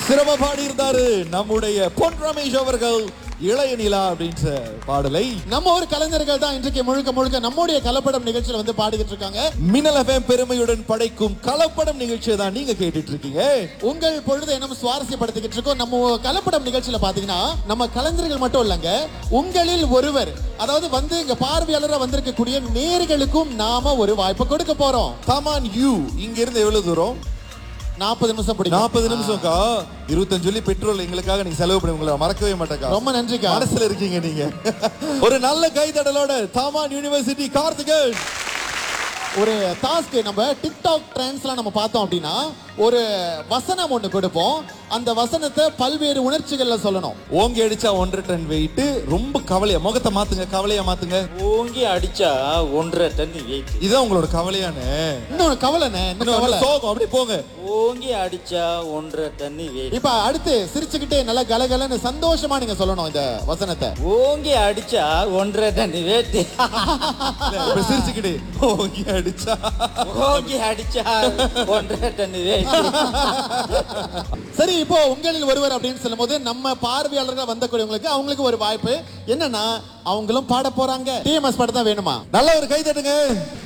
சிரம பாடி இருந்தாரு நம்முடைய பொன் ரமேஷ் அவர்கள் இளைய நிலா அப்படின்ற பாடலை நம்ம ஒரு கலைஞர்கள் தான் இன்றைக்கு முழுக்க முழுக்க நம்முடைய கலப்படம் நிகழ்ச்சியில வந்து பாடிக்கிட்டு இருக்காங்க மின்னல் எஃப்எம் பெருமையுடன் படைக்கும் கலப்படம் நிகழ்ச்சியை தான் நீங்க கேட்டுட்டு இருக்கீங்க உங்கள் பொழுதை நம்ம சுவாரஸ்யப்படுத்திக்கிட்டு இருக்கோம் நம்ம கலப்படம் நிகழ்ச்சியில பாத்தீங்கன்னா நம்ம கலைஞர்கள் மட்டும் இல்லைங்க உங்களில் ஒருவர் அதாவது வந்து இங்க பார்வையாளரா வந்திருக்கக்கூடிய நேர்களுக்கும் நாம ஒரு வாய்ப்பு கொடுக்க போறோம் தமான் யூ இங்க இருந்து எவ்வளவு தூரம் நாற்பது நிமிஷம் பிடிக்கும் நாற்பது நிமிஷம்க்கா இருபத்தஞ்சு சொல்லி பெட்ரோல் எங்களுக்காக நீங்க செலவு பண்ணி உங்களை மறக்கவே மாட்டேக்கா ரொம்ப நன்றிக்கா மனசுல இருக்கீங்க நீங்க ஒரு நல்ல கைதடலோட தாமான் யூனிவர்சிட்டி கார்த்திகேயன் ஒரு டாஸ்க் நம்ம டிக்டாக் ட்ரெண்ட்ஸ்லாம் நம்ம பார்த்தோம் அப்படின்னா ஒரு வசனம் ஒண்ணு கொடுப்போம் அந்த வசனத்தை பல்வேறு உணர்ச்சிகள்ல சொல்லணும் ஓங்கி அடிச்சா ஒன்றரை டன் வெயிட் ரொம்ப கவலையா முகத்தை மாத்துங்க கவலையா மாத்துங்க ஓங்கி அடிச்சா ஒன்றரை டன் வெயிட் இதான் உங்களோட கவலையான இன்னொன்னு கவலைண்ணே இன்னும் கவலை சோகம் அப்படி போங்க ஓங்கி அடிச்சா ஒன்றரை டன் வெயிட் இப்ப அடுத்து சிரிச்சுக்கிட்டே நல்லா கலகலன்னு சந்தோஷமா நீங்க சொல்லணும் இந்த வசனத்தை ஓங்கி அடிச்சா ஒன்றரை டன் வெயிட் இல்ல, இப்ப சிரிச்சுக்கிட்டு ஓங்கி அடிச்சா ஓங்கி அடிச்சா ஒன்றரை டன் வெயிட் சரி இப்போ உங்களில் ஒருவர் அப்படின்னு சொல்லும்போது நம்ம பார்வையாளர்கள் வந்தக்கூடியவங்களுக்கு அவங்களுக்கு ஒரு வாய்ப்பு என்னன்னா அவங்களும் பாட போறாங்க டிஎம்எஸ் பாட்டு தான் வேணுமா நல்ல ஒரு கை தட்டுங்க